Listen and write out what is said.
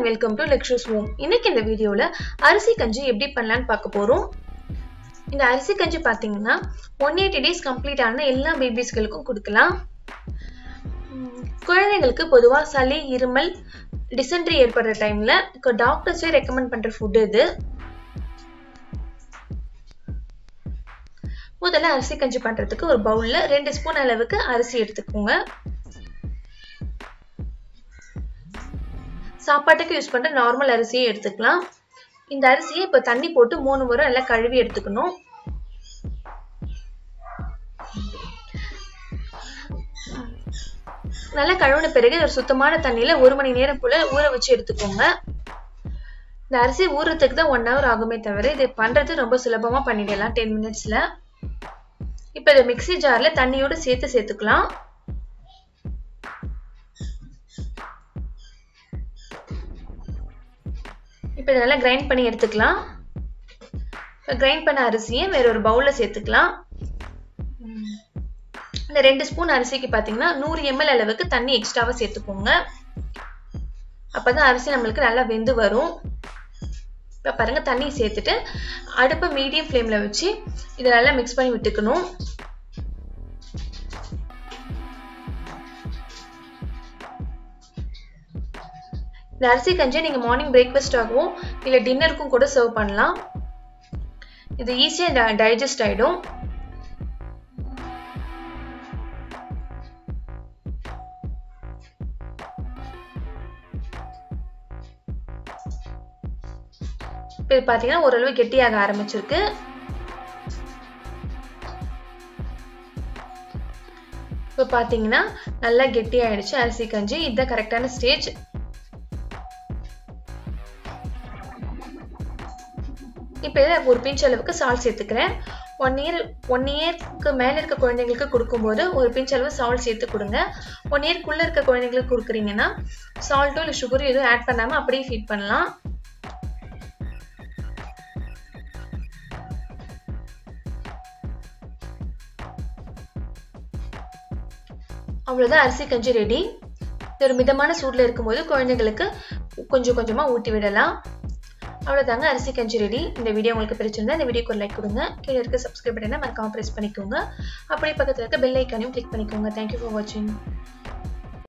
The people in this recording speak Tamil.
வெல்கம் டு லெக்ஷூஸ் ஹோம் இன்னைக்கு இந்த வீடியோவில் அரிசி கஞ்சி எப்படி பண்ணலான்னு பார்க்க போகிறோம் இந்த அரிசி கஞ்சி பார்த்தீங்கன்னா ஒன் எயிட்டி டேஸ் கம்ப்ளீட் ஆன எல்லா பேபிஸ்களுக்கும் கொடுக்கலாம் உம், குழந்தைங்களுக்கு பொதுவாக சளி இருமல் டிசென்ட்ரி ஏற்படுற டைமில் டாக்டர்ஸே ரெக்கமெண்ட் பண்ணுற ஃபுட் இது முதல்ல அரிசி கஞ்சி பண்ணுறதுக்கு ஒரு பவுலில் ரெண்டு ஸ்பூன் அளவுக்கு அரிசி எடுத்துக்கோங்க சாப்பாட்டுக்கு யூஸ் பண்ணுற நார்மல் அரிசியை எடுத்துக்கலாம் இந்த அரிசியை இப்போ தண்ணி போட்டு மூணு முறை நல்லா கழுவி எடுத்துக்கணும் நல்லா கழுவின பிறகு ஒரு சுத்தமான தண்ணியில் ஒரு மணி நேரம் போல ஊற வச்சு எடுத்துக்கோங்க இந்த அரிசி ஊறுறதுக்கு தான் ஒன் ஹவர் ஆகுமே தவிர இது பண்ணுறது ரொம்ப சுலபமாக பண்ணிடலாம் டென் மினிட்ஸில் இப்போ இதை மிக்ஸி ஜாரில் தண்ணியோடு சேர்த்து சேர்த்துக்கலாம் இப்போ இதை நல்லா கிரைண்ட் பண்ணி எடுத்துக்கலாம் இப்போ கிரைண்ட் பண்ண அரிசியை வேற ஒரு பவுலில் சேர்த்துக்கலாம் இந்த ரெண்டு ஸ்பூன் அரிசிக்கு பார்த்தீங்கன்னா நூறு எம்எல் அளவுக்கு தண்ணி எக்ஸ்ட்ராவாக சேர்த்துக்கோங்க அப்போ தான் அரிசி நம்மளுக்கு நல்லா வெந்து வரும் இப்போ பாருங்க தண்ணி சேர்த்துட்டு அடுப்பை மீடியம் ஃப்ளேமில் வச்சு இதை நல்லா மிக்ஸ் பண்ணி விட்டுக்கணும் இந்த அரிசி கஞ்சியை நீங்கள் மார்னிங் பிரேக்ஃபாஸ்டாகவும் இல்லை டின்னருக்கும் கூட சர்வ் பண்ணலாம் இது ஈஸியாக டைஜஸ்ட் ஆகிடும் இப்போ பார்த்தீங்கன்னா ஓரளவு கெட்டியாக ஆரம்பிச்சிருக்கு இப்போ பார்த்தீங்கன்னா நல்லா கெட்டி ஆயிடுச்சு அரிசி கஞ்சி இதுதான் கரெக்டான ஸ்டேஜ் இப்போ இதில் ஒரு பிஞ்ச் அளவுக்கு சால்ட் சேர்த்துக்கிறேன் ஒன் இயர் ஒன் இயர்க்கு மேலே இருக்க குழந்தைங்களுக்கு கொடுக்கும்போது ஒரு பிஞ்ச் அளவு சால்ட் சேர்த்து கொடுங்க ஒன் இயர்க்குள்ளே இருக்க குழந்தைங்களுக்கு கொடுக்குறீங்கன்னா சால்ட்டோ இல்லை சுகரோ எதுவும் ஆட் பண்ணாமல் அப்படியே ஃபீட் பண்ணலாம் அவ்வளோதான் அரிசி கஞ்சி ரெடி இது ஒரு மிதமான சூடில் இருக்கும்போது குழந்தைங்களுக்கு கொஞ்சம் கொஞ்சமாக ஊட்டி விடலாம் அவ்வளோதாங்க அரிசி கஞ்சி ரெடி இந்த வீடியோ உங்களுக்கு பிடிச்சிருந்தா இந்த வீடியோக்கு ஒரு லைக் கொடுங்க கீழே இருக்க சப்ஸ்கிரைப் பட்டனை மறக்காம ப்ரெஸ் பண்ணிக்கோங்க அப்படியே பக்கத்தில் இருக்க பெல் ஐக்கானையும் கிளிக் பண்ணிக்கோங்க தேங்க்யூ ஃபார் வாட்சிங்